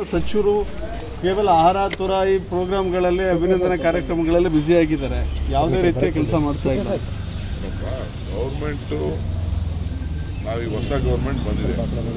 ಸಚಿವರು ಕೇವಲ ಆಹಾರ ತುರಾಯಿ ಪ್ರೋಗ್ರಾಮ್ಗಳಲ್ಲಿ ಅಭಿನಂದನೆ ಕಾರ್ಯಕ್ರಮಗಳಲ್ಲಿ ಬ್ಯುಸಿ ಆಗಿದ್ದಾರೆ ಯಾವುದೇ ರೀತಿಯ ಕೆಲಸ ಮಾಡ್ತಾ ಇಲ್ಲ ಗೌರ್ಮೆಂಟು ನಾವೀಗ ಹೊಸ ಗೌರ್ಮೆಂಟ್ ಬಂದಿದೆ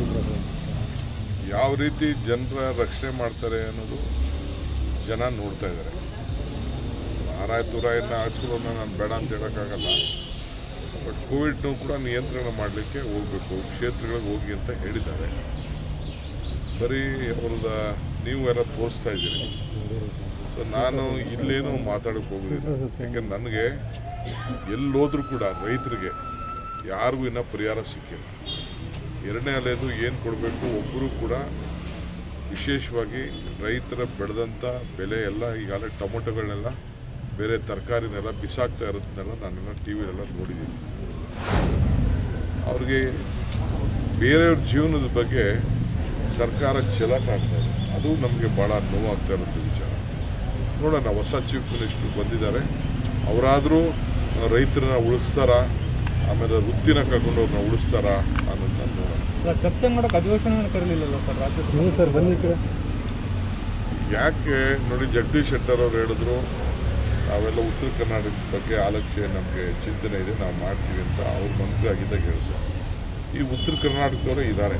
ಯಾವ ರೀತಿ ಜನರ ರಕ್ಷಣೆ ಮಾಡ್ತಾರೆ ಅನ್ನೋದು ಜನ ನೋಡ್ತಾ ಇದ್ದಾರೆ ಆರಾಯ ತುರಾಯಿನ ಹಾಕ್ಸ್ಕೊಳ್ಳೋಣ ನಾನು ಬೇಡ ಅಂತ ಹೇಳೋಕ್ಕಾಗಲ್ಲ ಬಟ್ ಕೋವಿಡ್ನು ಕೂಡ ನಿಯಂತ್ರಣ ಮಾಡಲಿಕ್ಕೆ ಹೋಗಬೇಕು ಕ್ಷೇತ್ರಗಳಿಗೆ ಹೋಗಿ ಅಂತ ಹೇಳಿದ್ದಾರೆ ಬರೀ ಅವ್ರದ ನೀವು ಎಲ್ಲ ತೋರಿಸ್ತಾ ಇದ್ದೀರಿ ಸೊ ನಾನು ಇಲ್ಲೇನು ಮಾತಾಡಕ್ಕೆ ಹೋಗೋದಿಲ್ಲ ಯಾಕೆಂದ್ರೆ ನನಗೆ ಎಲ್ಲೋದ್ರೂ ಕೂಡ ರೈತರಿಗೆ ಯಾರಿಗೂ ಇನ್ನೂ ಪರಿಹಾರ ಸಿಕ್ಕಿಲ್ಲ ಎರಡನೇ ಅಲೆದು ಏನು ಕೊಡಬೇಕು ಒಬ್ಬರು ಕೂಡ ವಿಶೇಷವಾಗಿ ರೈತರ ಬೆಳೆದಂಥ ಬೆಲೆ ಎಲ್ಲ ಈಗಾಗಲೇ ಟೊಮೊಟೊಗಳನ್ನೆಲ್ಲ ಬೇರೆ ತರಕಾರಿನೆಲ್ಲ ಬಿಸಾಕ್ತಾ ಇರೋದನ್ನೆಲ್ಲ ನಾನೆಲ್ಲ ಟಿ ವಿಲೆಲ್ಲ ನೋಡಿದ್ದೀನಿ ಅವ್ರಿಗೆ ಬೇರೆಯವ್ರ ಜೀವನದ ಬಗ್ಗೆ ಸರ್ಕಾರ ಚೆಲಾಟ ಆಡ್ತಾ ಇದೆ ಅದು ನಮಗೆ ಭಾಳ ನೋವಾಗ್ತಾ ಇರೋಂಥ ವಿಚಾರ ನೋಡೋಣ ಹೊಸ ಚೀಫ್ ಮಿನಿಸ್ಟ್ರು ಬಂದಿದ್ದಾರೆ ಅವರಾದರೂ ರೈತರನ್ನ ಉಳಿಸ್ತಾರ ಆಮೇಲೆ ವೃತ್ತಿನ ಕರ್ಕೊಂಡವ್ರನ್ನ ಉಳಿಸ್ತಾರ ಅನ್ನೋದನ್ನ ನೋಡೋಣ ಚರ್ಚೆ ಮಾಡೋಕೆ ಅಧಿವೇಶನ ಕರೀಲಿಲ್ಲ ಸರ್ ರಾಜ್ಯ ಸರ್ ಬನ್ನಿ ಕಡೆ ಯಾಕೆ ನೋಡಿ ಜಗದೀಶ್ ಶೆಟ್ಟರ್ ಅವ್ರು ಹೇಳಿದ್ರು ನಾವೆಲ್ಲ ಉತ್ತರ ಕರ್ನಾಟಕದ ಬಗ್ಗೆ ಆಲೋಚನೆ ನಮಗೆ ಚಿಂತನೆ ಇದೆ ನಾವು ಮಾಡ್ತೀವಿ ಅಂತ ಅವ್ರು ಮಂತ್ರಿ ಆಗಿದ್ದಾಗ ಹೇಳಿದ್ರು ಈ ಉತ್ತರ ಕರ್ನಾಟಕದವರೇ ಇದ್ದಾರೆ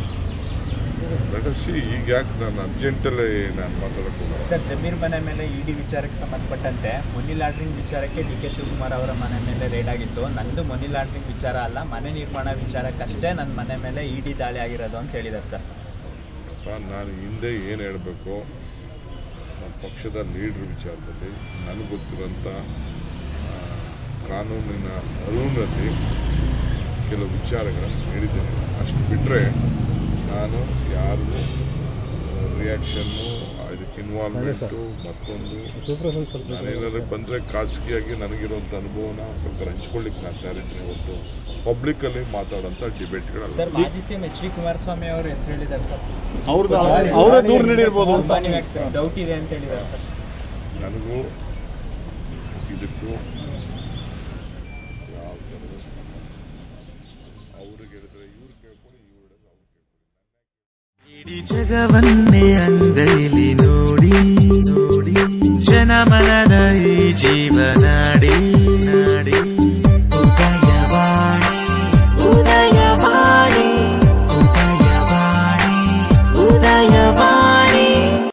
ಸಿ ಈಗ ಯಾಕೆ ನಾನು ಅರ್ಜೆಂಟಲ್ಲೇ ನಾನು ಮಾತಾಡಕ್ಕೆ ಹೋಗಲ್ಲ ಸರ್ ಜಮೀರ್ ಮನೆ ಮೇಲೆ ಇಡಿ ವಿಚಾರಕ್ಕೆ ಸಂಬಂಧಪಟ್ಟಂತೆ ಮನಿ ಲಾಂಡ್ರಿಂಗ್ ವಿಚಾರಕ್ಕೆ ಡಿ ಕೆ ಶಿವಕುಮಾರ್ ಅವರ ಮನೆ ಮೇಲೆ ರೇಡ್ ಆಗಿತ್ತು ನಂದು ಮನಿ ಲಾಂಡ್ರಿಂಗ್ ವಿಚಾರ ಅಲ್ಲ ಮನೆ ನಿರ್ಮಾಣ ವಿಚಾರಕ್ಕಷ್ಟೇ ನನ್ನ ಮನೆ ಮೇಲೆ ಇಡಿ ದಾಳಿ ಆಗಿರೋದು ಅಂತ ಹೇಳಿದ್ದಾರೆ ಸರ್ ಅಪ್ಪ, ನಾನು ಹಿಂದೆ ಏನು ಹೇಳಬೇಕು ನಮ್ಮ ಪಕ್ಷದ ಲೀಡ್ರ್ ವಿಚಾರದಲ್ಲಿ ನನಗೆ ಗೊತ್ತಿರೋಂಥ ಆ, ಕಾನೂನಿನ ಅರಿವಿನಲ್ಲಿ ಕೆಲವು ವಿಚಾರಗಳನ್ನು ಹೇಳಿದ್ದೇನೆ ಅಷ್ಟು ಬಿಟ್ಟರೆ ನಾನು ಯಾರಿಗೂ ರಿಯಾಕ್ಷನ್ನು ಇದಕ್ಕೆ ಇನ್ವಾಲ್ವ್ಮೆಂಟು ಮತ್ತೊಂದು ನಾನೇನಾದ್ರು ಬಂದರೆ ಖಾಸಗಿಯಾಗಿ ನನಗಿರುವಂಥ ಅನುಭವನ ಸ್ವಲ್ಪ ಹಂಚ್ಕೊಳ್ಳಿಕ್ಕೆ ನಾನು ತಯಾರಿದ್ದೀನಿ ಹೊರತು ಪಬ್ಲಿಕ್ಕಲ್ಲಿ ಮಾತಾಡೋಂಥ ಡಿಬೇಟ್ಗಳಲ್ಲ ಸರ್ ಮಾಜಿ ಸಿಎಂ ಎಚ್ ಡಿ ಕುಮಾರಸ್ವಾಮಿ ಅವರು ಹೆಸರು ಹೇಳಿದ್ದಾರೆ ಸರ್ ಅವ್ರದ್ದು ಅವರೇ ದೂರ ನೀಡಿರ್ಬೋದು ಅಂತ ಅಂಬಾನಿ ವ್ಯಕ್ತಿ ಡೌಟ್ ಇದೆ ಅಂತ ಹೇಳಿದ್ದಾರೆ ಸರ್ ನನಗೂ ಇದಕ್ಕೂ ಯಾವ ಥರದ ಅವ್ರಿಗೆ ಹೇಳಿದ್ರೆ ಇವ್ರು ಕೇಳ್ಕೊಳ್ಳಿ ಇವ್ರು ಹೇಳಿದ್ರೆ ಅವ್ರು ಕೇಳ್ಕೊಳ್ಳಿ ಇಡೀ ಜಗವನ್ನೇ ಅಂಗೈಲಿ ನೋಡಿ ನೋಡಿ ಜನಮನದ ಈ ಜೀವನ